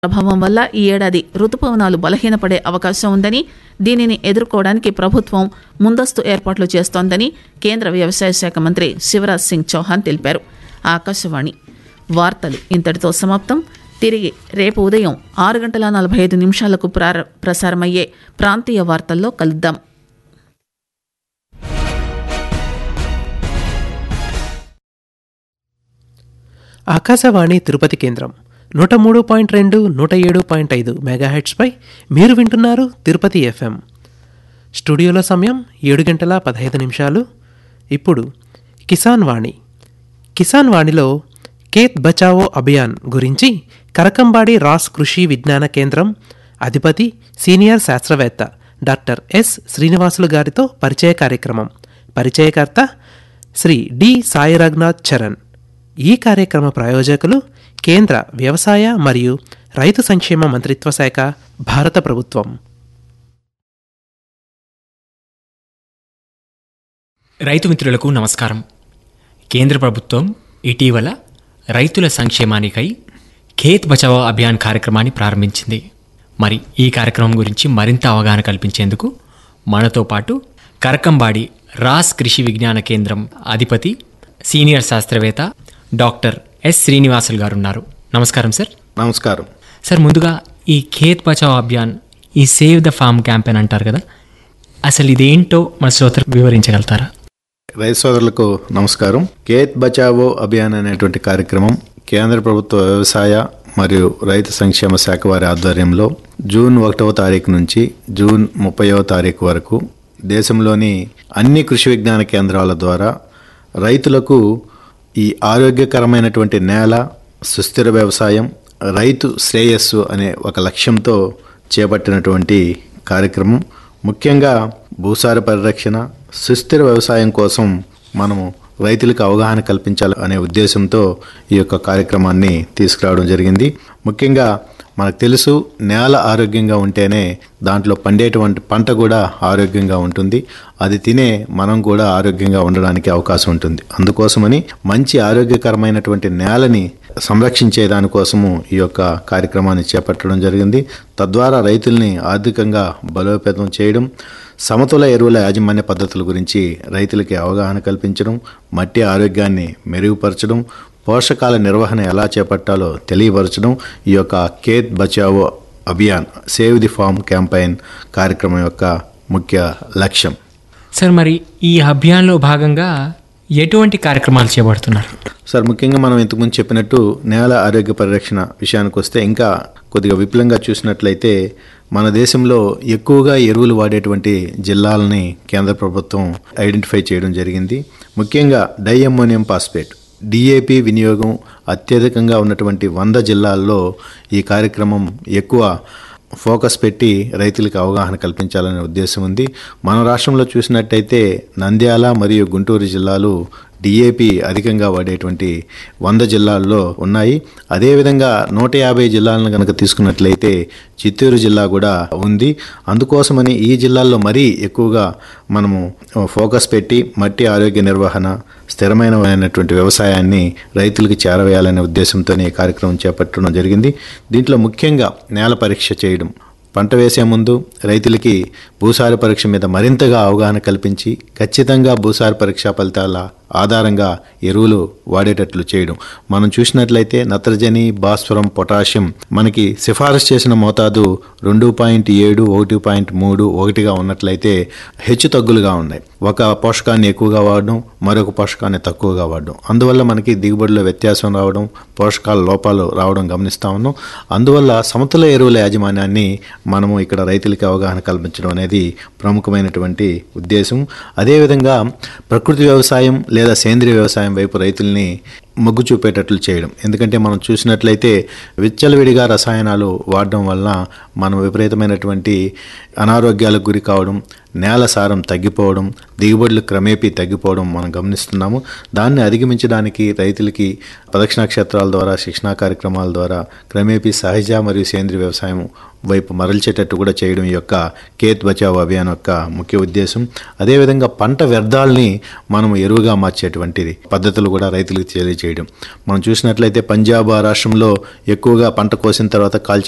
ప్రభావం వల్ల ఈ ఏడాది రుతుపవనాలు బలహీనపడే అవకాశం ఉందని దీనిని ఎదుర్కోవడానికి ప్రభుత్వం ముందస్తు ఏర్పాట్లు చేస్తోందని కేంద్ర వ్యవసాయ శాఖ మంత్రి శివరాజ్ సింగ్ చౌహాన్ తెలిపారు ఆకాశవాణి వార్తలు ఇంతటితో సమాప్తం తిరిగి రేపు ఉదయం ఆరు గంటల నలభై ఐదు నిమిషాలకు ప్రార ప్రసారమయ్యే ప్రాంతీయ వార్తల్లో కలుద్దాం ఆకాశవాణి తిరుపతి కేంద్రం నూట మూడు పాయింట్ రెండు నూట ఏడు పాయింట్ ఐదు మెగాహెట్స్పై మీరు వింటున్నారు తిరుపతి ఎఫ్ఎం స్టూడియోలో సమయం ఏడు గంటల పదహైదు నిమిషాలు ఇప్పుడు కిసాన్ వాణి కిసాన్ వాణిలో కేత్ బచావో అభియాన్ గురించి కరకంబాడి రాస్ కృషి విజ్ఞాన కేంద్రం అధిపతి సీనియర్ శాస్త్రవేత్త డాక్టర్ ఎస్ శ్రీనివాసులు గారితో పరిచయ కార్యక్రమం పరిచయకర్త శ్రీ డి సాయి రఘునాథ్ చరణ్ ఈ కార్యక్రమ ప్రాయోజకులు కేంద్ర వ్యవసాయ మరియు రైతు సంక్షేమ మంత్రిత్వ శాఖ భారత ప్రభుత్వం రైతు మిత్రులకు నమస్కారం కేంద్ర ప్రభుత్వం ఇటీవల రైతుల సంక్షేమానికై ఖేత్ బచావో అభియాన్ కార్యక్రమాన్ని ప్రారంభించింది మరి ఈ కార్యక్రమం గురించి మరింత అవగాహన కల్పించేందుకు మనతో పాటు కరకంబాడి రాస్ కృషి విజ్ఞాన కేంద్రం అధిపతి సీనియర్ శాస్త్రవేత్త డాక్టర్ ఎస్ శ్రీనివాసులు గారు ఉన్నారు నమస్కారం సార్ నమస్కారం సార్ ముందుగా ఈ ఖేత్ బచావో అభియాన్ ఈ సేవ్ ద ఫార్మ్ క్యాంపెయిన్ అంటారు కదా అసలు ఇదేంటో మన శ్రోతలకు వివరించగలుగుతారా రైతు సోదరులకు నమస్కారం కేత్ బచావో అభియాన్ అనేటువంటి కార్యక్రమం కేంద్ర ప్రభుత్వ వ్యవసాయ మరియు రైతు సంక్షేమ శాఖ వారి ఆధ్వర్యంలో జూన్ ఒకటవ తారీఖు నుంచి జూన్ ముప్పైవ తారీఖు వరకు దేశంలోని అన్ని కృషి విజ్ఞాన కేంద్రాల ద్వారా రైతులకు ఈ ఆరోగ్యకరమైనటువంటి నేల సుస్థిర వ్యవసాయం రైతు శ్రేయస్సు అనే ఒక లక్ష్యంతో చేపట్టినటువంటి కార్యక్రమం ముఖ్యంగా భూసార పరిరక్షణ సుస్థిర వ్యవసాయం కోసం మనము రైతులకు అవగాహన కల్పించాలి అనే ఉద్దేశంతో ఈ యొక్క కార్యక్రమాన్ని తీసుకురావడం జరిగింది ముఖ్యంగా మనకు తెలుసు నేల ఆరోగ్యంగా ఉంటేనే దాంట్లో పండేటువంటి పంట కూడా ఆరోగ్యంగా ఉంటుంది అది తినే మనం కూడా ఆరోగ్యంగా ఉండడానికి అవకాశం ఉంటుంది అందుకోసమని మంచి ఆరోగ్యకరమైనటువంటి నేలని సంరక్షించే దానికోసము ఈ యొక్క కార్యక్రమాన్ని చేపట్టడం జరిగింది తద్వారా రైతుల్ని ఆర్థికంగా బలోపేతం చేయడం సమతుల ఎరువుల యాజమాన్య పద్ధతుల గురించి రైతులకి అవగాహన కల్పించడం మట్టి ఆరోగ్యాన్ని మెరుగుపరచడం పోషకాల నిర్వహణ ఎలా చేపట్టాలో తెలియపరచడం ఈ యొక్క Khet Bachao Abhiyan save the farm campaign కార్యక్రమం యొక్క ముఖ్య లక్ష్యం సార్ మరి ఈ అభియాన్లో భాగంగా ఎటువంటి కార్యక్రమాలు చేపడుతున్నారు సార్ ముఖ్యంగా మనం ఇంతకుముందు చెప్పినట్టు నేల ఆరోగ్య పరిరక్షణ విషయానికి వస్తే ఇంకా కొద్దిగా విపులంగా చూసినట్లయితే మన దేశంలో ఎక్కువగా ఎరువులు వాడేటువంటి జిల్లాలని కేంద్ర ప్రభుత్వం ఐడెంటిఫై చేయడం జరిగింది ముఖ్యంగా డైఅమ్మోనియం పాస్పేట్ డిఏపి వినియోగం అత్యధికంగా ఉన్నటువంటి వంద జిల్లాల్లో ఈ కార్యక్రమం ఎక్కువ ఫోకస్ పెట్టి రైతులకు అవగాహన కల్పించాలనే ఉద్దేశం ఉంది మన రాష్ట్రంలో చూసినట్టయితే నంద్యాల మరియు గుంటూరు జిల్లాలు డిఏపి అధికంగా వాడేటువంటి వంద జిల్లాల్లో ఉన్నాయి అదేవిధంగా నూట యాభై జిల్లాలను కనుక తీసుకున్నట్లయితే చిత్తూరు జిల్లా కూడా ఉంది అందుకోసమని ఈ జిల్లాల్లో మరీ ఎక్కువగా మనము ఫోకస్ పెట్టి మట్టి ఆరోగ్య నిర్వహణ స్థిరమైనటువంటి వ్యవసాయాన్ని రైతులకు చేరవేయాలనే ఉద్దేశంతోనే ఈ కార్యక్రమం చేపట్టడం జరిగింది దీంట్లో ముఖ్యంగా నేల పరీక్ష చేయడం పంట వేసే ముందు రైతులకి భూసార పరీక్ష మీద మరింతగా అవగాహన కల్పించి ఖచ్చితంగా భూసార పరీక్షా ఫలితాల ఆధారంగా ఎరువులు వాడేటట్లు చేయడం మనం చూసినట్లయితే నత్రజని భాస్వరం పొటాషియం మనకి సిఫారసు చేసిన మోతాదు రెండు పాయింట్ ఏడు ఒకటి పాయింట్ మూడు ఒకటిగా ఉన్నట్లయితే హెచ్చు తగ్గులుగా ఉన్నాయి ఒక పోషకాన్ని ఎక్కువగా వాడడం మరొక పోషకాన్ని తక్కువగా వాడడం అందువల్ల మనకి దిగుబడిలో వ్యత్యాసం రావడం పోషకాల లోపాలు రావడం గమనిస్తా ఉన్నాం అందువల్ల సమతుల ఎరువుల యాజమాన్యాన్ని మనము ఇక్కడ రైతులకి అవగాహన కల్పించడం అనేది ప్రముఖమైనటువంటి ఉద్దేశం అదేవిధంగా ప్రకృతి వ్యవసాయం లేదా సేంద్రియ వ్యవసాయం వైపు రైతుల్ని మొగ్గు చూపేటట్లు చేయడం ఎందుకంటే మనం చూసినట్లయితే విచ్చలవిడిగా రసాయనాలు వాడడం వలన మనం విపరీతమైనటువంటి అనారోగ్యాలకు గురి కావడం నేల సారం తగ్గిపోవడం దిగుబడులు క్రమేపీ తగ్గిపోవడం మనం గమనిస్తున్నాము దాన్ని అధిగమించడానికి రైతులకి ప్రదక్షిణ క్షేత్రాల ద్వారా శిక్షణా కార్యక్రమాల ద్వారా క్రమేపీ సహజ మరియు సేంద్రియ వ్యవసాయం వైపు మరల్చేటట్టు కూడా చేయడం ఈ యొక్క కేత్ బచావ్ అభియాన్ యొక్క ముఖ్య ఉద్దేశం అదేవిధంగా పంట వ్యర్థాలని మనం ఎరువుగా మార్చేటువంటిది పద్ధతులు కూడా రైతులకు తెలియజేయడం మనం చూసినట్లయితే పంజాబ్ ఆ రాష్ట్రంలో ఎక్కువగా పంట కోసిన తర్వాత కాల్చే